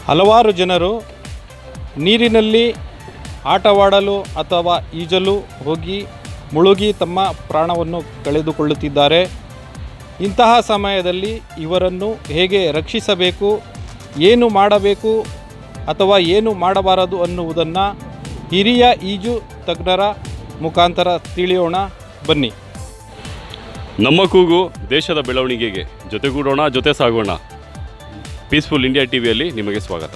ಹಲವಾರು ಜನರು ನೀರಿನಲ್ಲಿ ಆಟವಾಡಲು ಅಥವಾ ಈಜಲು ಹೋಗಿ ಮುಳುಗಿ ತಮ್ಮ ಪ್ರಾಣವನ್ನು ಕಳೆದುಕೊಳ್ಳುತ್ತಿದ್ದಾರೆ ಇಂತಹ ಸಮಯದಲ್ಲಿ ಇವರನ್ನು ಹೇಗೆ ರಕ್ಷಿಸಬೇಕು ಏನು ಮಾಡಬೇಕು ಅಥವಾ ಏನು ಮಾಡಬಾರದು ಅನ್ನುವುದನ್ನು ಹಿರಿಯ ಈಜು ತಜ್ಞರ ಮುಖಾಂತರ ತಿಳಿಯೋಣ ಬನ್ನಿ ನಮ್ಮ ಕೂಗು ದೇಶದ ಬೆಳವಣಿಗೆಗೆ ಜೊತೆಗೂಡೋಣ ಜೊತೆ ಸಾಗೋಣ ಪೀಸ್ಫುಲ್ ಇಂಡಿಯಾ ಟಿವಿಯಲ್ಲಿ ನಿಮಗೆ ಸ್ವಾಗತ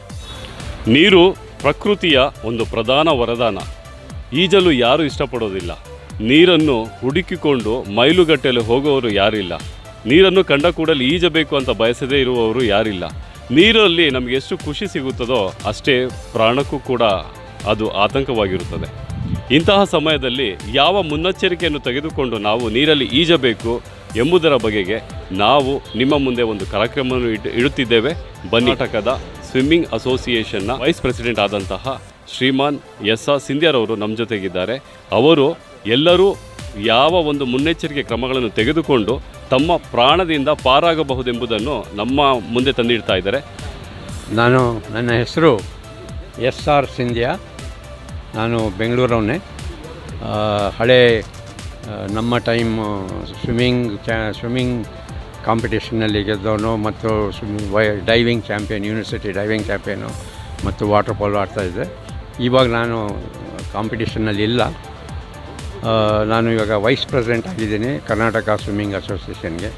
ನೀರು ಪ್ರಕೃತಿಯ ಒಂದು ಪ್ರಧಾನ ವರದಾನ ಈಜಲು ಯಾರೂ ಇಷ್ಟಪಡೋದಿಲ್ಲ ನೀರನ್ನು ಹುಡುಕಿಕೊಂಡು ಮೈಲುಗಟ್ಟಲೆ ಹೋಗುವವರು ಯಾರಿಲ್ಲ ನೀರನ್ನು ಕಂಡ ಕೂಡಲೇ ಈಜಬೇಕು ಅಂತ ಬಯಸದೇ ಇರುವವರು ಯಾರಿಲ್ಲ ನೀರಲ್ಲಿ ನಮಗೆ ಎಷ್ಟು ಖುಷಿ ಸಿಗುತ್ತದೋ ಅಷ್ಟೇ ಪ್ರಾಣಕ್ಕೂ ಕೂಡ ಅದು ಆತಂಕವಾಗಿರುತ್ತದೆ ಇಂತಹ ಸಮಯದಲ್ಲಿ ಯಾವ ಮುನ್ನೆಚ್ಚರಿಕೆಯನ್ನು ತೆಗೆದುಕೊಂಡು ನಾವು ನೀರಲ್ಲಿ ಈಜಬೇಕು ಎಂಬುದರ ಬಗೆಗೆ ನಾವು ನಿಮ್ಮ ಮುಂದೆ ಒಂದು ಕಾರ್ಯಕ್ರಮವನ್ನು ಇಡ್ ಇಡುತ್ತಿದ್ದೇವೆ ಕರ್ನಾಟಕದ ಸ್ವಿಮ್ಮಿಂಗ್ ಅಸೋಸಿಯೇಷನ್ನ ವೈಸ್ ಪ್ರೆಸಿಡೆಂಟ್ ಆದಂತಹ ಶ್ರೀಮಾನ್ ಎಸ್ ಆರ್ ಸಿಂಧ್ಯಾರವರು ನಮ್ಮ ಜೊತೆಗಿದ್ದಾರೆ ಅವರು ಎಲ್ಲರೂ ಯಾವ ಒಂದು ಮುನ್ನೆಚ್ಚರಿಕೆ ಕ್ರಮಗಳನ್ನು ತೆಗೆದುಕೊಂಡು ತಮ್ಮ ಪ್ರಾಣದಿಂದ ಪಾರಾಗಬಹುದೆಂಬುದನ್ನು ನಮ್ಮ ಮುಂದೆ ತಂದಿಡ್ತಾ ಇದ್ದಾರೆ ನಾನು ನನ್ನ ಹೆಸರು ಎಸ್ ಆರ್ ಸಿಂಧ್ಯಾ ನಾನು ಬೆಂಗಳೂರವನ್ನೇ ಆ, ಹಳೆ ಆ, ನಮ್ಮ ಟೈಮ್ ಸ್ವಿಮ್ಮಿಂಗ್ ಚಾ ಸ್ವಿಮ್ಮಿಂಗ್ ಕಾಂಪಿಟೇಷನ್ನಲ್ಲಿ ಗೆದ್ದವನು ಮತ್ತು ಸ್ವಿಮ್ಮಿಂಗ್ ವೈ diving champion university diving champion ಮತ್ತು ವಾಟರ್ ಪೋಲೋ ಆಡ್ತಾಯಿದ್ದೆ ಇವಾಗ ನಾನು ಕಾಂಪಿಟೇಷನ್ನಲ್ಲಿ ಇಲ್ಲ ಆ, ನಾನು ಇವಾಗ ವೈಸ್ ಪ್ರೆಸಿಡೆಂಟ್ ಆಗಿದ್ದೀನಿ ಕರ್ನಾಟಕ ಸ್ವಿಮ್ಮಿಂಗ್ ಅಸೋಸಿಯೇಷನ್ಗೆ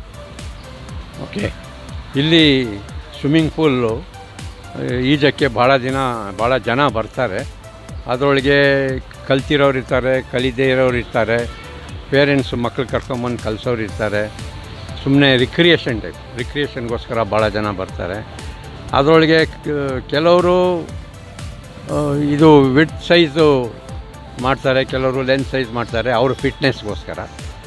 ಓಕೆ ಇಲ್ಲಿ ಸ್ವಿಮ್ಮಿಂಗ್ ಪೂಲು ಈಜಕ್ಕೆ ಭಾಳ ದಿನ ಭಾಳ ಜನ ಬರ್ತಾರೆ ಅದರೊಳಗೆ ಕಲ್ತಿರೋರು ಇರ್ತಾರೆ ಕಲಿದೇ ಇರೋರು ಇರ್ತಾರೆ ಪೇರೆಂಟ್ಸ್ ಮಕ್ಳು ಕರ್ಕೊಂಬಂದು ಕಲಿಸೋರು ಇರ್ತಾರೆ ಸುಮ್ಮನೆ ರಿಕ್ರಿಯೇಷನ್ ಟೈಪ್ ರಿಕ್ರಿಯೇಷನ್ಗೋಸ್ಕರ ಭಾಳ ಜನ ಬರ್ತಾರೆ ಅದರೊಳಗೆ ಕ- ಕೆಲವರು ಆ, ಇದು ವಿಡ್ ಸೈಜು ಮಾಡ್ತಾರೆ ಕೆಲವರು ಲೆನ್ಸ್ ಸೈಜ್ ಮಾಡ್ತಾರೆ ಅವರು ಫಿಟ್ನೆಸ್ಗೋಸ್ಕರ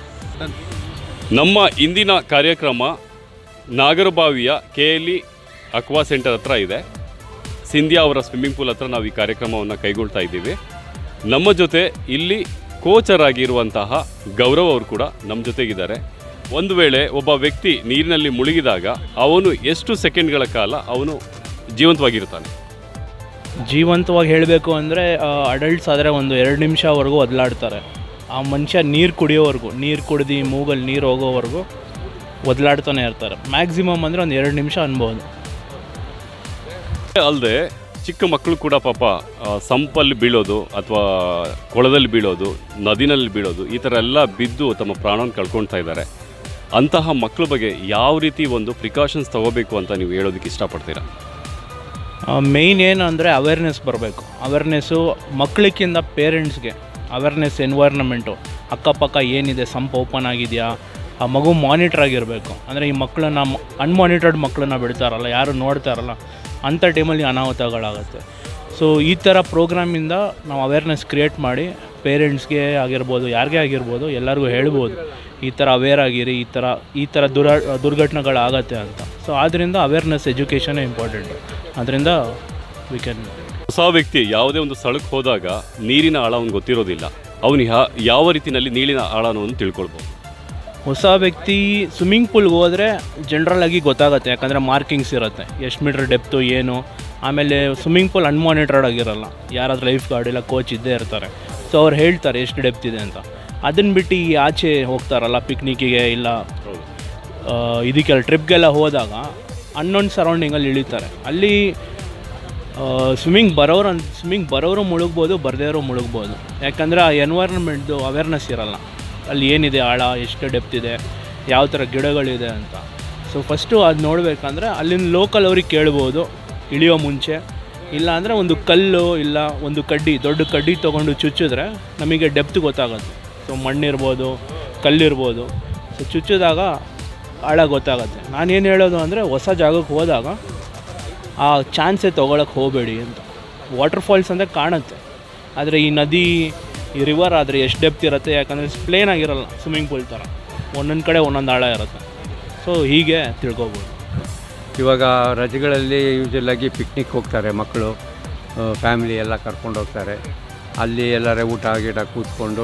ನಮ್ಮ ಇಂದಿನ ಕಾರ್ಯಕ್ರಮ ನಾಗರಬಾವಿಯ K L E aqua centre ಹತ್ರ ಇದೆ ಸಿಂಧ್ಯಾ ಅವರ ಸ್ವಿಮ್ಮಿಂಗ್ ಪೂಲ್ ಹತ್ರ ನಾವು ಈ ಕಾರ್ಯಕ್ರಮವನ್ನು ಕೈಗೊಳ್ತಾ ಇದ್ದೀವಿ ನಮ್ಮ ಜೊತೆ ಇಲ್ಲಿ ಕೋಚರ್ ಆಗಿರುವಂತಹ ಗೌರವ್ ಅವರು ಕೂಡ ನಮ್ಮ ಜೊತೆಗಿದ್ದಾರೆ ಒಂದು ವೇಳೆ ಒಬ್ಬ ವ್ಯಕ್ತಿ ನೀರಿನಲ್ಲಿ ಮುಳುಗಿದಾಗ ಅವನು ಎಷ್ಟು ಸೆಕೆಂಡ್ಗಳ ಕಾಲ ಅವನು ಜೀವಂತವಾಗಿರ್ತಾನೆ ಜೀವಂತವಾಗಿ ಹೇಳಬೇಕು ಅಂದರೆ ಅಡಲ್ಟ್ಸ್ ಆದರೆ ಒಂದು ಎರಡು ನಿಮಿಷವರೆಗೂ ಒದಲಾಡ್ತಾರೆ ಆ ಮನುಷ್ಯ ನೀರು ಕುಡಿಯೋವರೆಗೂ ನೀರು ಕುಡ್ದು ಮೂಗಲ್ಲಿ ನೀರು ಹೋಗೋವರೆಗೂ ಒದಲಾಡ್ತಾನೆ ಇರ್ತಾರೆ ಮ್ಯಾಕ್ಸಿಮಮ್ ಅಂದರೆ ಒಂದು ಎರಡು ನಿಮಿಷ ಅನ್ಬೋದು ಅಲ್ಲದೆ ಚಿಕ್ಕ ಮಕ್ಕಳು ಕೂಡ ಪಾಪ ಆ, ಸಂಪಲ್ಲಿ ಬೀಳೋದು ಅಥವಾ ಕೊಳದಲ್ಲಿ ಬೀಳೋದು ನದಿನಲ್ಲಿ ಬೀಳೋದು ಈ ಥರ ಎಲ್ಲ ಬಿದ್ದು ತಮ್ಮ ಪ್ರಾಣವನ್ನು ಕಳ್ಕೊಳ್ತಾ ಇದ್ದಾರೆ ಅಂತಹ ಮಕ್ಕಳ ಬಗ್ಗೆ ಯಾವ ರೀತಿ ಒಂದು ಪ್ರಿಕಾಷನ್ಸ್ ತಗೋಬೇಕು ಅಂತ ನೀವು ಹೇಳೋದಕ್ಕೆ ಇಷ್ಟಪಡ್ತೀರಾ ಮೇಯ್ನ್ ಏನು ಅಂದರೆ ಅವೇರ್ನೆಸ್ ಬರಬೇಕು ಅವೇರ್ನೆಸ್ಸು ಮಕ್ಕಳಿಗಿಂತ ಪೇರೆಂಟ್ಸ್ಗೆ ಅವೇರ್ನೆಸ್ ಎನ್ವೈರ್ನಮೆಂಟು ಅಕ್ಕಪಕ್ಕ ಏನಿದೆ ಸಂಪ್ ಓಪನ್ ಆಗಿದೆಯಾ ಆ ಮಗು ಮಾನಿಟ್ರ್ ಆಗಿರಬೇಕು ಅಂದರೆ ಈ ಮಕ್ಕಳನ್ನ ಅನ್ಮಾನಿಟರ್ಡ್ ಮಕ್ಕಳನ್ನ ಬಿಡ್ತಾರಲ್ಲ ಯಾರು ನೋಡ್ತಾರಲ್ಲ ಅಂಥ ಟೈಮಲ್ಲಿ ಅನಾಹುತಗಳಾಗುತ್ತೆ ಸೊ ಈ ಥರ ಪ್ರೋಗ್ರಾಮಿಂದ ನಾವು ಅವೇರ್ನೆಸ್ ಕ್ರಿಯೇಟ್ ಮಾಡಿ ಪೇರೆಂಟ್ಸ್ಗೆ ಆಗಿರ್ಬೋದು ಯಾರಿಗೇ ಆಗಿರ್ಬೋದು ಎಲ್ಲರಿಗೂ ಹೇಳ್ಬೋದು ಈ ಥರ ಅವೇರ್ ಆಗಿರಿ ಈ ಥರ ಈ ಥರ ದುರ ದುರ್ಘಟನೆಗಳಾಗತ್ತೆ ಅಂತ ಸೊ ಆದ್ದರಿಂದ ಅವೇರ್ನೆಸ್ ಎಜುಕೇಷನೇ ಇಂಪಾರ್ಟೆಂಟ್ ಅದರಿಂದ ವಿ ಕ್ಯಾನ್ ಹೊಸ ವ್ಯಕ್ತಿ ಯಾವುದೇ ಒಂದು ಸ್ಥಳಕ್ಕೆ ಹೋದಾಗ ನೀರಿನ ಆಳ ಅವ್ನಿಗೆ ಗೊತ್ತಿರೋದಿಲ್ಲ ಅವನು ಯಾವ ರೀತಿಯಲ್ಲಿ ನೀರಿನ ಆಳವನ್ನು ತಿಳ್ಕೊಳ್ಬೋದು ಹೊಸ ವ್ಯಕ್ತಿ ಸ್ವಿಮ್ಮಿಂಗ್ ಪೂಲ್ಗೆ ಹೋದರೆ ಜನ್ರಲ್ ಆಗಿ ಗೊತ್ತಾಗುತ್ತೆ ಯಾಕಂದರೆ ಮಾರ್ಕಿಂಗ್ಸ್ ಇರುತ್ತೆ ಎಷ್ಟು ಮೀಟ್ರ್ ಡೆಪ್ತು ಏನು ಆಮೇಲೆ ಸ್ವಿಮ್ಮಿಂಗ್ ಪೂಲ್ ಅನ್ಮಾನಿಟರ್ಡ್ ಆಗಿರಲ್ಲ ಯಾರಾದ್ರೂ ಲೈಫ್ ಗಾರ್ಡ್ ಇಲ್ಲ ಕೋಚ್ ಇದ್ದೇ ಇರ್ತಾರೆ ಸೊ ಅವ್ರು ಹೇಳ್ತಾರೆ ಎಷ್ಟು ಡೆಪ್ತ್ ಇದೆ ಅಂತ ಅದನ್ನು ಬಿಟ್ಟು ಈ ಆಚೆ ಹೋಗ್ತಾರಲ್ಲ ಪಿಕ್ನಿಕ್ಕಿಗೆ ಇಲ್ಲ ಆ, ಇದಕ್ಕೆಲ್ಲ ಟ್ರಿಪ್ಗೆಲ್ಲ ಹೋದಾಗ ಅನ್ನೊಂದು ಸರೌಂಡಿಂಗಲ್ಲಿ ಇಳಿತಾರೆ ಅಲ್ಲಿ ಸ್ವಿಮ್ಮಿಂಗ್ ಬರೋರು ಅಂತ ಸ್ವಿಮ್ಮಿಂಗ್ ಬರೋರು ಮುಳುಗ್ಬೋದು ಬರದೇ ಇರೋ ಮುಳುಗ್ಬೋದು ಯಾಕಂದರೆ ಆ ಎನ್ವೈರ್ನ್ಮೆಂಟ್ದು ಅವೇರ್ನೆಸ್ ಇರಲ್ಲ ಅಲ್ಲಿ ಏನಿದೆ ಆಳ ಎಷ್ಟು ಡೆಪ್ತ್ ಇದೆ ಯಾವ ಥರ ಗಿಡಗಳಿದೆ ಅಂತ ಸೊ ಫಸ್ಟು ಅದು ನೋಡಬೇಕಂದ್ರೆ ಅಲ್ಲಿನ ಲೋಕಲ್ ಅವ್ರಿಗೆ ಕೇಳ್ಬೋದು ಇಳಿಯೋ ಮುಂಚೆ ಇಲ್ಲ ಅಂದರೆ ಒಂದು ಕಲ್ಲು ಇಲ್ಲ ಒಂದು ಕಡ್ಡಿ ದೊಡ್ಡ ಕಡ್ಡಿ ತೊಗೊಂಡು ಚುಚ್ಚಿದ್ರೆ ನಮಗೆ ಡೆಪ್ತ್ ಗೊತ್ತಾಗುತ್ತೆ ಸೊ ಮಣ್ಣಿರ್ಬೋದು ಕಲ್ಲಿರ್ಬೋದು ಸೊ ಚುಚ್ಚಿದಾಗ ಆಳ ಗೊತ್ತಾಗುತ್ತೆ ನಾನೇನು ಹೇಳೋದು ಅಂದರೆ ಹೊಸ ಜಾಗಕ್ಕೆ ಹೋದಾಗ ಆ ಚಾನ್ಸೇ ತೊಗೊಳಕ್ಕೆ ಹೋಗಬೇಡಿ ಅಂತ ವಾಟರ್ ಫಾಲ್ಸ್ ಅಂದರೆ ಕಾಣುತ್ತೆ ಆದರೆ ಈ ನದಿ ಈ ರಿವರ್ ಆದರೆ ಎಷ್ಟು ಡೆಪ್ತ್ ಇರುತ್ತೆ ಯಾಕಂದರೆ ಪ್ಲೇನ್ ಆಗಿರಲ್ಲ ಸ್ವಿಮ್ಮಿಂಗ್ ಪೂಲ್ ಥರ ಒಂದೊಂದು ಕಡೆ ಒಂದೊಂದು ಆಳ ಇರುತ್ತೆ ಸೊ ಹೀಗೆ ತಿಳ್ಕೊಬೋದು ಇವಾಗ ರಜೆಗಳಲ್ಲಿ ಯೂಶಲಾಗಿ ಪಿಕ್ನಿಕ್ ಹೋಗ್ತಾರೆ ಮಕ್ಕಳು ಫ್ಯಾಮಿಲಿ ಎಲ್ಲ ಕರ್ಕೊಂಡು ಹೋಗ್ತಾರೆ ಅಲ್ಲಿ ಎಲ್ಲರೇ ಊಟ ಗೀಟ ಕೂತ್ಕೊಂಡು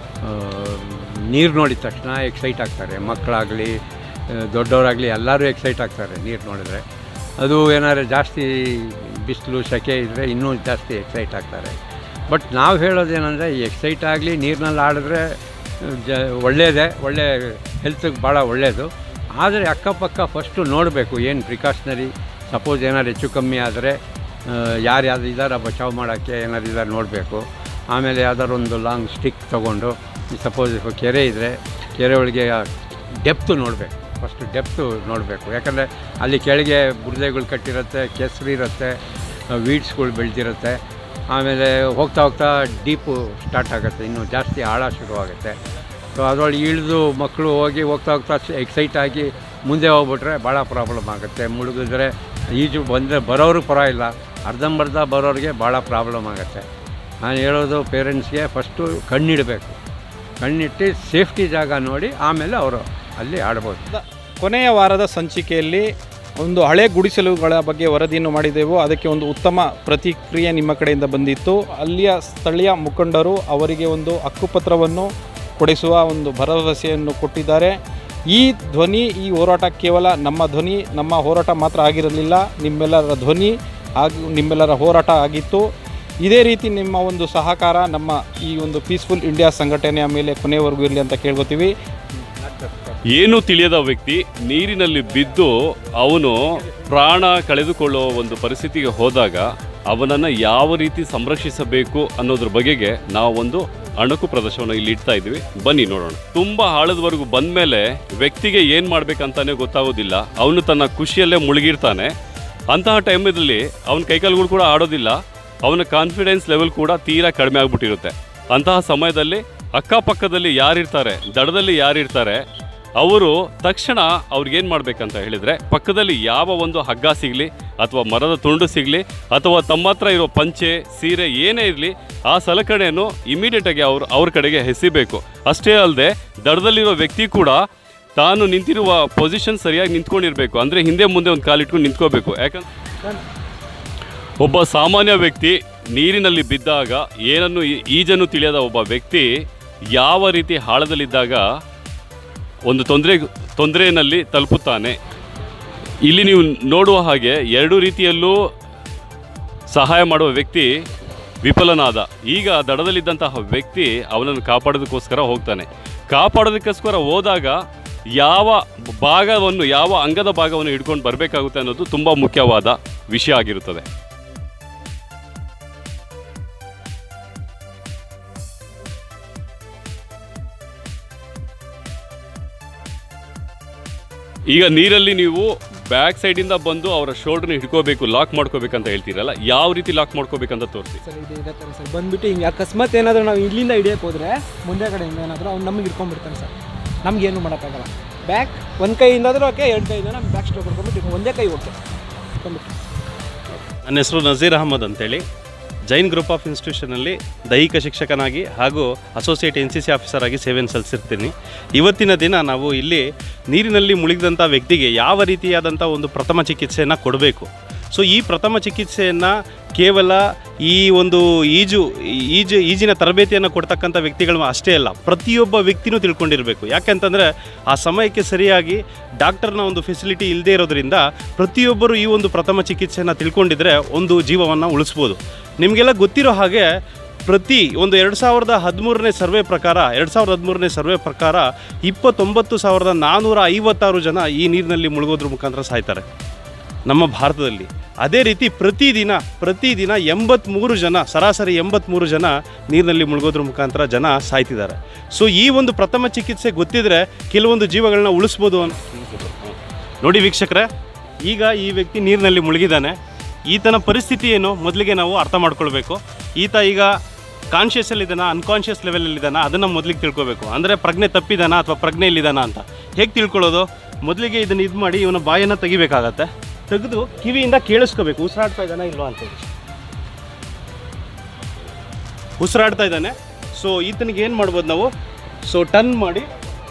ನೀರು ನೋಡಿದ ತಕ್ಷಣ ಎಕ್ಸೈಟ್ ಆಗ್ತಾರೆ ಮಕ್ಕಳಾಗಲಿ ದೊಡ್ಡವರಾಗಲಿ ಎಲ್ಲರೂ ಎಕ್ಸೈಟ್ ಆಗ್ತಾರೆ ನೀರು ನೋಡಿದ್ರೆ ಅದು ಏನಾದ್ರು ಜಾಸ್ತಿ ಬಿಸಿಲು ಸೆಕೆ ಇದ್ದರೆ ಇನ್ನೂ ಜಾಸ್ತಿ ಎಕ್ಸೈಟ್ ಆಗ್ತಾರೆ ಬಟ್ ನಾವು ಹೇಳೋದೇನೆಂದರೆ ಎಕ್ಸೈಟ್ ಆಗಲಿ ನೀರಿನಲ್ಲಿ ಆಡಿದ್ರೆ ಜ ಒಳ್ಳೆಯದೇ ಒಳ್ಳೆ ಹೆಲ್ತಿಗೆ ಭಾಳ ಒಳ್ಳೆಯದು ಆದರೆ ಅಕ್ಕಪಕ್ಕ ಫಸ್ಟು ನೋಡಬೇಕು ಏನು ಪ್ರಿಕಾಷನರಿ ಸಪೋಸ್ ಏನಾದ್ರು ಹೆಚ್ಚು ಕಮ್ಮಿ ಆದರೆ ಯಾರು ಯಾರು ಇದ್ದಾರೆ ಬಚಾವ್ ಮಾಡೋಕ್ಕೆ ಏನಾದ್ರು ಇದ್ದಾರೆ ನೋಡಬೇಕು ಆಮೇಲೆ ಯಾವ್ದಾದ್ರು ಒಂದು ಲಾಂಗ್ ಸ್ಟಿಕ್ ತೊಗೊಂಡು ಸಪೋಸ್ ಕೆರೆ ಇದ್ದರೆ ಕೆರೆ ಒಳಗೆ ಡೆಪ್ತು ನೋಡಬೇಕು ಫಸ್ಟು ಡೆಪ್ತು ನೋಡಬೇಕು ಯಾಕಂದರೆ ಅಲ್ಲಿ ಕೆಳಗೆ ಬುರ್ದೆಗಳು ಕಟ್ಟಿರುತ್ತೆ ಕೆಸರು ಇರುತ್ತೆ ವೀಡ್ಸ್ಗಳು ಬೆಳೆದಿರುತ್ತೆ ಆಮೇಲೆ ಹೋಗ್ತಾ ಹೋಗ್ತಾ ಡೀಪು ಸ್ಟಾರ್ಟ್ ಆಗುತ್ತೆ ಇನ್ನು ಜಾಸ್ತಿ ಆಳ ಶುರುವಾಗುತ್ತೆ ಸೊ ಅದರೊಳಗೆ ಇಳಿದು ಮಕ್ಕಳು ಹೋಗಿ ಹೋಗ್ತಾ ಹೋಗ್ತಾ ಎಕ್ಸೈಟ್ ಆಗಿ ಮುಂದೆ ಹೋಗ್ಬಿಟ್ರೆ ಭಾಳ ಪ್ರಾಬ್ಲಮ್ ಆಗುತ್ತೆ ಮುಳುಗಿದ್ರೆ ಈಜು ಬಂದರೆ ಬರೋರು ಪರವಾಗಿಲ್ಲ ಅರ್ಧಂಬರ್ಧ ಬರೋರಿಗೆ ಭಾಳ ಪ್ರಾಬ್ಲಮ್ ಆಗುತ್ತೆ ನಾನು ಹೇಳೋದು ಪೇರೆಂಟ್ಸ್ಗೆ ಫಸ್ಟು ಕಣ್ಣಿಡಬೇಕು ಕಣ್ಣಿಟ್ಟು ಸೇಫ್ಟಿ ಜಾಗ ನೋಡಿ ಆಮೇಲೆ ಅವರು ಅಲ್ಲಿ ಆಡ್ಬೋದು ದ- ಕೊನೆಯ ವಾರದ ಸಂಚಿಕೆಯಲ್ಲಿ ಒಂದು ಹಳೆ ಗುಡಿಸಲುಗಳ ಬಗ್ಗೆ ವರದಿಯನ್ನು ಮಾಡಿದೆವು ಅದಕ್ಕೆ ಒಂದು ಉತ್ತಮ ಪ್ರತಿಕ್ರಿಯೆ ನಿಮ್ಮ ಕಡೆಯಿಂದ ಬಂದಿತ್ತು ಅಲ್ಲಿಯ ಸ್ಥಳೀಯ ಮುಖಂಡರು ಅವರಿಗೆ ಒಂದು ಹಕ್ಕುಪತ್ರವನ್ನು ಕೊಡಿಸುವ ಒಂದು ಭರವಸೆಯನ್ನು ಕೊಟ್ಟಿದ್ದಾರೆ ಈ ಧ್ವನಿ ಈ ಹೋರಾಟ ಕೇವಲ ನಮ್ಮ ಧ್ವನಿ ನಮ್ಮ ಹೋರಾಟ ಮಾತ್ರ ಆಗಿರಲಿಲ್ಲ ನಿಮ್ಮೆಲ್ಲರ ಧ್ವನಿ ಹಾಗೂ ನಿಮ್ಮೆಲ್ಲರ ಹೋರಾಟ ಆಗಿತ್ತು ಇದೇ ರೀತಿ ನಿಮ್ಮ ಒಂದು ಸಹಕಾರ ನಮ್ಮ ಈ ಒಂದು ಪೀಸ್ಫುಲ್ ಇಂಡಿಯಾ ಸಂಘಟನೆಯ ಮೇಲೆ ಕೊನೆಯವರೆಗೂ ಇರಲಿ ಅಂತ ಕೇಳ್ಕೊತೀವಿ ಏನು ತಿಳಿಯದ ವ್ಯಕ್ತಿ ನೀರಿನಲ್ಲಿ ಬಿದ್ದು ಅವನು ಪ್ರಾಣ ಕಳೆದುಕೊಳ್ಳುವ ಒಂದು ಪರಿಸ್ಥಿತಿಗೆ ಹೋದಾಗ ಅವನನ್ನು ಯಾವ ರೀತಿ ಸಂರಕ್ಷಿಸಬೇಕು ಅನ್ನೋದ್ರ ಬಗೆಗೆ ನಾವು ಒಂದು ಅಣಕು ಪ್ರದರ್ಶನವನ್ನು ಇಲ್ಲಿ ಇಡ್ತಾ ಇದ್ವಿ ಬನ್ನಿ ನೋಡೋಣ ತುಂಬಾ ಆಳದವರೆಗೂ ಬಂದ್ಮೇಲೆ ವ್ಯಕ್ತಿಗೆ ಏನು ಮಾಡ್ಬೇಕಂತಾನೆ ಗೊತ್ತಾಗೋದಿಲ್ಲ ಅವನು ತನ್ನ ಖುಷಿಯಲ್ಲೇ ಮುಳುಗಿರ್ತಾನೆ ಅಂತಹ ಟೈಮಲ್ಲಿ ಅವನ ಕೈಕಾಲುಗಳು ಕೂಡ ಆಡೋದಿಲ್ಲ ಅವನ ಕಾನ್ಫಿಡೆನ್ಸ್ ಲೆವೆಲ್ ಕೂಡ ತೀರಾ ಕಡಿಮೆ ಆಗ್ಬಿಟ್ಟಿರುತ್ತೆ ಅಂತಹ ಸಮಯದಲ್ಲಿ ಅಕ್ಕಪಕ್ಕದಲ್ಲಿ ಯಾರಿರ್ತಾರೆ ದಡದಲ್ಲಿ ಯಾರಿರ್ತಾರೆ ಅವರು ತಕ್ಷಣ ಅವ್ರಿಗೇನು ಮಾಡ್ಬೇಕಂತ ಹೇಳಿದರೆ ಪಕ್ಕದಲ್ಲಿ ಯಾವ ಒಂದು ಹಗ್ಗ ಸಿಗಲಿ ಅಥವಾ ಮರದ ತುಂಡು ಸಿಗಲಿ ಅಥವಾ ತಮ್ಮ ಹತ್ರ ಇರೋ ಪಂಚೆ ಸೀರೆ ಏನೇ ಇರಲಿ ಆ ಸಲಕರಣೆಯನ್ನು ಇಮಿಡಿಯೇಟಾಗಿ ಅವ್ರು ಅವ್ರ ಕಡೆಗೆ ಹೆಸಿಬೇಕು ಅಷ್ಟೇ ಅಲ್ಲದೆ ದಡದಲ್ಲಿರೋ ವ್ಯಕ್ತಿ ಕೂಡ ತಾನು ನಿಂತಿರುವ ಪೊಸಿಷನ್ ಸರಿಯಾಗಿ ನಿಂತ್ಕೊಂಡಿರ್ಬೇಕು ಅಂದರೆ ಹಿಂದೆ ಮುಂದೆ ಒಂದು ಕಾಲಿಟ್ಕೊಂಡು ನಿಂತ್ಕೋಬೇಕು ಯಾಕಂದ್ರೆ ಒಬ್ಬ ಸಾಮಾನ್ಯ ವ್ಯಕ್ತಿ ನೀರಿನಲ್ಲಿ ಬಿದ್ದಾಗ ಏನನ್ನು ಈ- ಈಜನ್ನು ತಿಳಿಯದ ಒಬ್ಬ ವ್ಯಕ್ತಿ ಯಾವ ರೀತಿ ಹಾಳದಲ್ಲಿದ್ದಾಗ ಒಂದು ತೊಂದರೆ ತೊಂದರೆಯಲ್ಲಿ ತಲುಪುತ್ತಾನೆ ಇಲ್ಲಿ ನೀವು ನೋಡುವ ಹಾಗೆ ಎರಡು ರೀತಿಯಲ್ಲೂ ಸಹಾಯ ಮಾಡುವ ವ್ಯಕ್ತಿ ವಿಫಲನಾದ ಈಗ ದಡದಲ್ಲಿದ್ದಂತಹ ವ್ಯಕ್ತಿ ಅವನನ್ನು ಕಾಪಾಡೋದಕ್ಕೋಸ್ಕರ ಹೋಗ್ತಾನೆ ಕಾಪಾಡೋದಕ್ಕೋಸ್ಕರ ಹೋದಾಗ ಯಾವ ಭಾಗವನ್ನು ಯಾವ ಅಂಗದ ಭಾಗವನ್ನು ಹಿಡ್ಕೊಂಡು ಬರಬೇಕಾಗುತ್ತೆ ಅನ್ನೋದು ತುಂಬ ಮುಖ್ಯವಾದ ವಿಷಯ ಆಗಿರುತ್ತದೆ ಈಗ ನೀರಲ್ಲಿ ನೀವು ಬ್ಯಾಕ್ ಸೈಡಿಂದ ಬಂದು ಅವರ ಶೋಲ್ಡರ್ನ ಹಿಡ್ಕೋಬೇಕು ಲಾಕ್ ಮಾಡ್ಕೋಬೇಕಂತ ಹೇಳ್ತೀರಲ್ಲ ಯಾವ ರೀತಿ ಲಾಕ್ ಮಾಡ್ಕೋಬೇಕಂತ ತೋರಿಸಿ ಸರ್ ಇದು ಇದೇ ಥರ ಸರ್ ಬಂದ್ಬಿಟ್ಟು ಹಿಂಗೆ ಅಕಸ್ಮಾತ್ ಏನಾದರೂ ನಾವು ಇಲ್ಲಿಂದ ಹಿಡಿಯಕ್ಕೆ ಹೋದರೆ ಮುಂದೆ ಕಡೆಯಿಂದ ಏನಾದರೂ ಅವ್ನು ನಮಗೆ ಹಿಡ್ಕೊಂಡ್ಬಿಡ್ತಾನೆ ಸರ್ ನಮಗೇನು ಮಾಡೋಕ್ಕಾಗಲ್ಲ ಬ್ಯಾಕ್ ಒಂದು ಕೈಯಿಂದ ಆದರೂ ಓಕೆ ಎರಡು ಕೈಯಿಂದ ನಮ್ಮ ಬ್ಯಾಕ್ ಸ್ಟೋಕ್ ಹಿಡ್ಕೊಂಡ್ಬಿಟ್ಟು ಒಂದೇ ಕೈ ಓಕೆ ಹಿಡ್ಕೊಂಡ್ಬಿಟ್ಟು ನನ್ನ ಹೆಸರು ನಜೀರ್ ಅಹಮದ್ ಅಂತೇಳಿ ಜೈನ್ ಗ್ರೂಪ್ ಆಫ್ ಇನ್ಸ್ಟಿಟ್ಯೂಷನಲ್ಲಿ ದೈಹಿಕ ಶಿಕ್ಷಕನಾಗಿ ಹಾಗೂ associate N C C officer ಆಗಿ ಸೇವೆಯನ್ನು ಸಲ್ಲಿಸಿರ್ತೀನಿ ಇವತ್ತಿನ ದಿನ ನಾವು ಇಲ್ಲಿ ನೀರಿನಲ್ಲಿ ಮುಳುಗಿದಂಥ ವ್ಯಕ್ತಿಗೆ ಯಾವ ರೀತಿಯಾದಂಥ ಒಂದು ಪ್ರಥಮ ಚಿಕಿತ್ಸೆಯನ್ನು ಕೊಡಬೇಕು ಸೊ ಈ ಪ್ರಥಮ ಚಿಕಿತ್ಸೆಯನ್ನು ಕೇವಲ ಈ ಒಂದು ಈಜು ಈಜು ಈಜಿನ ತರಬೇತಿಯನ್ನು ಕೊಡ್ತಕ್ಕಂಥ ವ್ಯಕ್ತಿಗಳು ಅಷ್ಟೇ ಅಲ್ಲ ಪ್ರತಿಯೊಬ್ಬ ವ್ಯಕ್ತಿನೂ ತಿಳ್ಕೊಂಡಿರಬೇಕು ಯಾಕೆಂತಂದರೆ ಆ ಸಮಯಕ್ಕೆ ಸರಿಯಾಗಿ ಡಾಕ್ಟರ್ನ ಒಂದು ಫೆಸಿಲಿಟಿ ಇಲ್ಲದೇ ಇರೋದ್ರಿಂದ ಪ್ರತಿಯೊಬ್ಬರು ಈ ಒಂದು ಪ್ರಥಮ ಚಿಕಿತ್ಸೆಯನ್ನು ತಿಳ್ಕೊಂಡಿದ್ರೆ ಒಂದು ಜೀವವನ್ನು ಉಳಿಸ್ಬೋದು ನಿಮಗೆಲ್ಲ ಗೊತ್ತಿರೋ ಹಾಗೆ ಪ್ರತಿ ಒಂದು ಎರಡು ಸಾವಿರದ ಹದಿಮೂರನೇ ಸರ್ವೆ ಪ್ರಕಾರ ಎರಡು ಸಾವಿರದ ಹದಿಮೂರನೇ ಸರ್ವೆ ಪ್ರಕಾರ ಇಪ್ಪತ್ತೊಂಬತ್ತು ಸಾವಿರದ ನಾನ್ನೂರ ಐವತ್ತಾರು ಜನ ಈ ನೀರಿನಲ್ಲಿ ಮುಳುಗೋದ್ರ ಮುಖಾಂತರ ಸಾಯ್ತಾರೆ ನಮ್ಮ ಭಾರತದಲ್ಲಿ ಅದೇ ರೀತಿ ಪ್ರತಿದಿನ ಪ್ರತಿದಿನ ಎಂಬತ್ತ್ಮೂರು ಜನ ಸರಾಸರಿ ಎಂಬತ್ತ್ಮೂರು ಜನ ನೀರಿನಲ್ಲಿ ಮುಳುಗೋದ್ರ ಮುಖಾಂತರ ಜನ ಸಾಯ್ತಿದ್ದಾರೆ ಸೊ ಈ ಒಂದು ಪ್ರಥಮ ಚಿಕಿತ್ಸೆ ಗೊತ್ತಿದ್ರೆ ಕೆಲವೊಂದು ಜೀವಗಳನ್ನ ಉಳಿಸ್ಬೋದು ಅಂತ ನೋಡಿ ವೀಕ್ಷಕರೇ ಈಗ ಈ ವ್ಯಕ್ತಿ ನೀರಿನಲ್ಲಿ ಮುಳುಗಿದ್ದಾನೆ ಈತನ ಪರಿಸ್ಥಿತಿ ಏನು ಮೊದಲಿಗೆ ನಾವು ಅರ್ಥ ಮಾಡ್ಕೊಳ್ಬೇಕು ಈತ ಈಗ ಕಾನ್ಷಿಯಸ್ಸಲ್ಲಿದ್ದಾನ ಅನ್ಕಾನ್ಷಿಯಸ್ ಲೆವೆಲಲ್ಲಿದ್ದಾನ ಅದನ್ನು ಮೊದಲಿಗೆ ತಿಳ್ಕೊಬೇಕು ಅಂದರೆ ಪ್ರಜ್ಞೆ ತಪ್ಪಿದಾನ ಅಥವಾ ಪ್ರಜ್ಞೆ ಇಲ್ಲಿದ್ದಾನ ಅಂತ ಹೇಗೆ ತಿಳ್ಕೊಳ್ಳೋದು ಮೊದಲಿಗೆ ಇದನ್ನು ಇದು ಮಾಡಿ ಇವನ ಬಾಯನ್ನು ತೆಗಿಬೇಕಾಗತ್ತೆ ತೆಗೆದು ಕಿವಿಯಿಂದ ಕೇಳಿಸ್ಕೋಬೇಕು ಉಸಿರಾಡ್ತಾ ಇದ್ದಾನ ಇಲ್ವಾ ಅಂತೇಳಿ ಉಸಿರಾಡ್ತಾ ಇದ್ದಾನೆ ಸೊ ಈತನಿಗೆ ಏನು ಮಾಡ್ಬೋದು ನಾವು ಸೊ ಟರ್ನ್ ಮಾಡಿ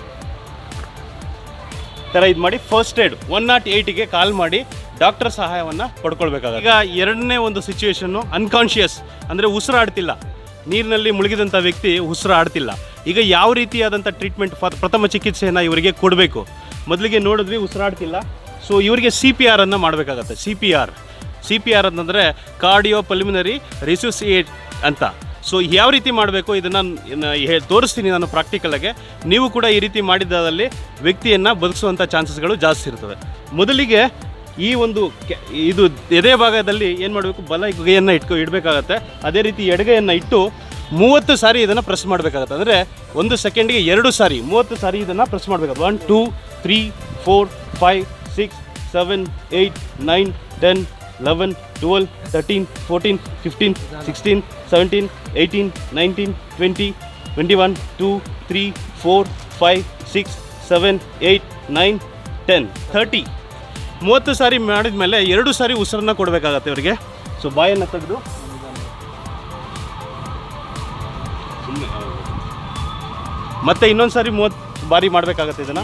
ಥರ ಇದು ಮಾಡಿ ಫಸ್ಟ್ ಏಡ್ ಒನ್ ನಾಟ್ ಏಯ್ಟಿಗೆ ಕಾಲ್ ಮಾಡಿ ಡಾಕ್ಟರ್ ಸಹಾಯವನ್ನು ಪಡ್ಕೊಳ್ಬೇಕಾಗುತ್ತೆ ಈಗ ಎರಡನೇ ಒಂದು ಸಿಚುವೇಶನ್ನು ಅನ್ಕಾನ್ಷಿಯಸ್ ಅಂದರೆ ಉಸಿರಾಡ್ತಿಲ್ಲ ನೀರಿನಲ್ಲಿ ಮುಳುಗಿದಂಥ ವ್ಯಕ್ತಿ ಉಸಿರಾಡ್ತಿಲ್ಲ ಈಗ ಯಾವ ರೀತಿಯಾದಂಥ ಟ್ರೀಟ್ಮೆಂಟ್ ಪ್ರಥಮ ಚಿಕಿತ್ಸೆಯನ್ನು ಇವರಿಗೆ ಕೊಡಬೇಕು ಮೊದಲಿಗೆ ನೋಡಿದ್ವಿ ಉಸಿರಾಡ್ತಿಲ್ಲ ಸೊ ಇವರಿಗೆ ಸಿ ಪಿ ಆರನ್ನು ಮಾಡಬೇಕಾಗತ್ತೆ C P R C P R ಅಂತಂದರೆ ಕಾರ್ಡಿಯೋ ಪಲ್ಮಿನರಿ ರಿಸೋಸಿಯೇಟ್ ಅಂತ ಸೊ ಯಾವ ರೀತಿ ಮಾಡಬೇಕು ಇದನ್ನು ತೋರಿಸ್ತೀನಿ ನಾನು ಪ್ರಾಕ್ಟಿಕಲಾಗೆ ನೀವು ಕೂಡ ಈ ರೀತಿ ಮಾಡಿದಲ್ಲಿ ವ್ಯಕ್ತಿಯನ್ನು ಬದುಕಿಸುವಂಥ ಚಾನ್ಸಸ್ಗಳು ಜಾಸ್ತಿ ಇರ್ತವೆ ಮೊದಲಿಗೆ ಈ ಒಂದು ಕೆ- ಇದು ಎದೆ ಭಾಗದಲ್ಲಿ ಏನು ಮಾಡಬೇಕು ಬಲ ಗೈಯನ್ನು ಇಟ್ಕೊ ಇಡಬೇಕಾಗತ್ತೆ ಅದೇ ರೀತಿ ಎಡಗೈಯನ್ನು ಇಟ್ಟು ಮೂವತ್ತು ಸಾರಿ ಇದನ್ನು ಪ್ರೆಸ್ ಮಾಡಬೇಕಾಗತ್ತೆ ಅಂದರೆ ಒಂದು ಸೆಕೆಂಡಿಗೆ ಎರಡು ಸಾರಿ ಮೂವತ್ತು ಸಾರಿ ಇದನ್ನು ಪ್ರೆಸ್ ಮಾಡಬೇಕಾಗುತ್ತೆ one two three four five six seven eight nine ten eleven twelve thirteen fourteen fifteen sixteen seventeen eighteen nineteen twenty twenty one two three four five six seven eight nine ten thirty ಮೂವತ್ತು ಸಾರಿ ಮಾಡಿದ ಮೇಲೆ ಎರಡು ಸಾರಿ ಉಸಿರನ್ನ ಕೊಡಬೇಕಾಗತ್ತೆ ಇವರಿಗೆ so ಬಾಯನ್ನು ತೆಗೆದು ಮತ್ತೆ ಇನ್ನೊಂದು ಸಾರಿ ಮೂವತ್ತು ಬಾರಿ ಮಾಡಬೇಕಾಗತ್ತೆ ಇದನ್ನು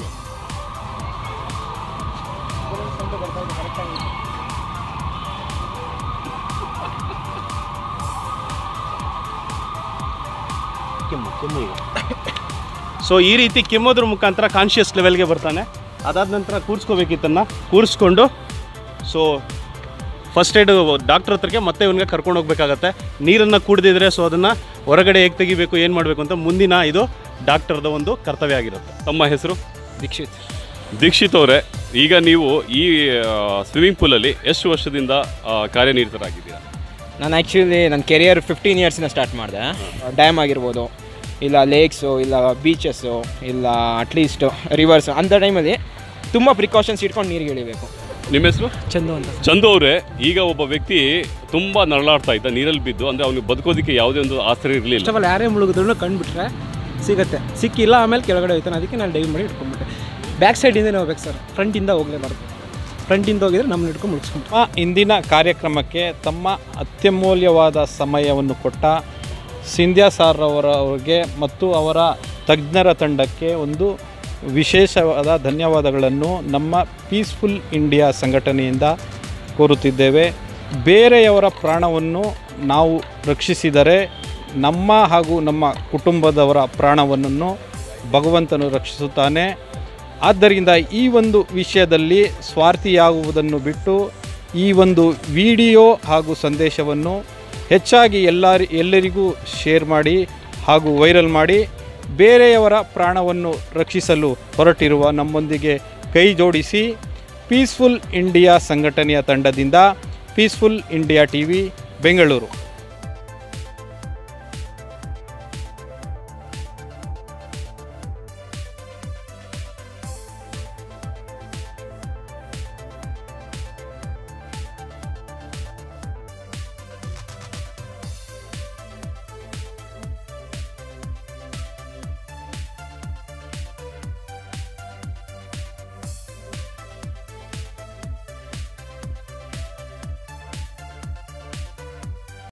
ಕೆಮ್ಮು ಕೆಮ್ಮು ಈಗ ಸೊ ಈ ರೀತಿ ಕೆಮ್ಮೋದ್ರ ಮುಖಾಂತರ ಕಾನ್ಷಿಯಸ್ ಲೆವೆಲ್ಗೆ ಬರ್ತಾನೆ ಅದಾದ ನಂತರ ಕೂರಿಸ್ಕೋಬೇಕಿತ್ತನ್ನು ಕೂರಿಸ್ಕೊಂಡು ಸೊ ಫಸ್ಟ್ ಏಡ್ ಡಾಕ್ಟ್ರ್ ಹತ್ರಕ್ಕೆ ಮತ್ತೆ ಇವನಿಗೆ ಕರ್ಕೊಂಡು ಹೋಗ್ಬೇಕಾಗತ್ತೆ ನೀರನ್ನು ಕುಡ್ದಿದ್ರೆ ಸೊ ಅದನ್ನು ಹೊರಗಡೆ ಹೇಗೆ ತೆಗಿಬೇಕು ಏನು ಮಾಡಬೇಕು ಅಂತ ಮುಂದಿನ ಇದು ಡಾಕ್ಟರ್ದ ಒಂದು ಕರ್ತವ್ಯ ಆಗಿರುತ್ತೆ ತಮ್ಮ ಹೆಸರು ದೀಕ್ಷಿತ್ ದೀಕ್ಷಿತ್ ಅವರೇ ಈಗ ನೀವು ಈ ಸ್ವಿಮ್ಮಿಂಗ್ ಪೂಲಲ್ಲಿ ಎಷ್ಟು ವರ್ಷದಿಂದ ಆ, ಕಾರ್ಯನಿರತರಾಗಿದ್ದೀರಾ ನಾನು ಆ್ಯಕ್ಚುಲಿ ನನ್ನ ಕೆರಿಯರ್ ಫಿಫ್ಟೀನ್ ಇಯರ್ಸಿಂದ ಸ್ಟಾರ್ಟ್ ಮಾಡಿದೆ ಡ್ಯಾಮ್ ಆಗಿರ್ಬೋದು ಇಲ್ಲ ಲೇಕ್ಸು ಇಲ್ಲ ಬೀಚಸ್ಸು ಇಲ್ಲ ಅಟ್ಲೀಸ್ಟ್ ರಿವರ್ಸು ಅಂಥ ಟೈಮಲ್ಲಿ ತುಂಬ ಪ್ರಿಕಾಷನ್ಸ್ ಇಟ್ಕೊಂಡು ನೀರಿಗೆ ಇಳಿಬೇಕು ನಿಮ್ಮ ಹೆಸರು ಚಂದು ಅಂತ ಚಂದು ಅವರೇ ಈಗ ಒಬ್ಬ ವ್ಯಕ್ತಿ ತುಂಬ ನರಳಾಡ್ತಾ ಇದ್ದ ನೀರಲ್ಲಿ ಬಿದ್ದು ಅಂದರೆ ಅವನಿಗೆ ಬದುಕೋದಕ್ಕೆ ಯಾವುದೇ ಒಂದು ಆಶ್ರಯ ಇರಲಿಲ್ಲ ಫಸ್ಟ್ ಆಫ್ ಆಲ್ ಯಾರೇ ಮುಳುಗಿದ್ರು ಕಂಡುಬಿಟ್ರೆ ಸಿಗುತ್ತೆ ಸಿಕ್ಕಿಲ್ಲ ಆಮೇಲೆ ಕೆಳಗಡೆ ಹೋಯ್ತಾನೆ ಅದಕ್ಕೆ ನಾನು ಡೈವ್ ಮಾಡಿ ಇಟ್ಕೊಂಡ್ಬಿಟ್ಟೆ ಬ್ಯಾಕ್ ಸೈಡಿಂದನೇ ಹೋಗ್ಬೇಕು ಸರ್ ಫ್ರಂಟಿಂದ ಹೋಗಲೇಬಾರ್ದು ಫ್ರಂಟಿಂದ ಹೋಗಿದ್ರೆ ನಮ್ಮನ್ನ ಹಿಡ್ಕೊಂಡು ಮುಳುಗಿಸ್ಕೊಂಡು ನಮ್ಮ ಇಂದಿನ ಕಾರ್ಯಕ್ರಮಕ್ಕೆ ತಮ್ಮ ಅತ್ಯಮೂಲ್ಯವಾದ ಸಮಯವನ್ನು ಕೊಟ್ಟ ಸಿಂಧ್ಯಾ ಸಾರ್ ಅವರ ಅವರಿಗೆ ಮತ್ತು ಅವರ ತಜ್ಞರ ತಂಡಕ್ಕೆ ಒಂದು ವಿಶೇಷವಾದ ಧನ್ಯವಾದಗಳನ್ನು ನಮ್ಮ ಪೀಸ್ಫುಲ್ ಇಂಡಿಯಾ ಸಂಘಟನೆಯಿಂದ ಕೋರುತ್ತಿದ್ದೇವೆ ಬೇರೆಯವರ ಪ್ರಾಣವನ್ನು ನಾವು ರಕ್ಷಿಸಿದರೆ ನಮ್ಮ ಹಾಗೂ ನಮ್ಮ ಕುಟುಂಬದವರ ಪ್ರಾಣವನ್ನು ಭಗವಂತನು ರಕ್ಷಿಸುತ್ತಾನೆ ಆದ್ದರಿಂದ ಈ ಒಂದು ವಿಷಯದಲ್ಲಿ ಸ್ವಾರ್ಥಿಯಾಗುವುದನ್ನು ಬಿಟ್ಟು ಈ ಒಂದು ವಿಡಿಯೋ ಹಾಗೂ ಸಂದೇಶವನ್ನು ಹೆಚ್ಚಾಗಿ ಎಲ್ಲರಿ ಎಲ್ಲರಿಗೂ ಶೇರ್ ಮಾಡಿ ಹಾಗೂ ವೈರಲ್ ಮಾಡಿ ಬೇರೆಯವರ ಪ್ರಾಣವನ್ನು ರಕ್ಷಿಸಲು ಹೊರಟಿರುವ ನಮ್ಮೊಂದಿಗೆ ಕೈ ಜೋಡಿಸಿ ಪೀಸ್ಫುಲ್ ಇಂಡಿಯಾ ಸಂಘಟನೆಯ ತಂಡದಿಂದ peaceful India T V Bengaluru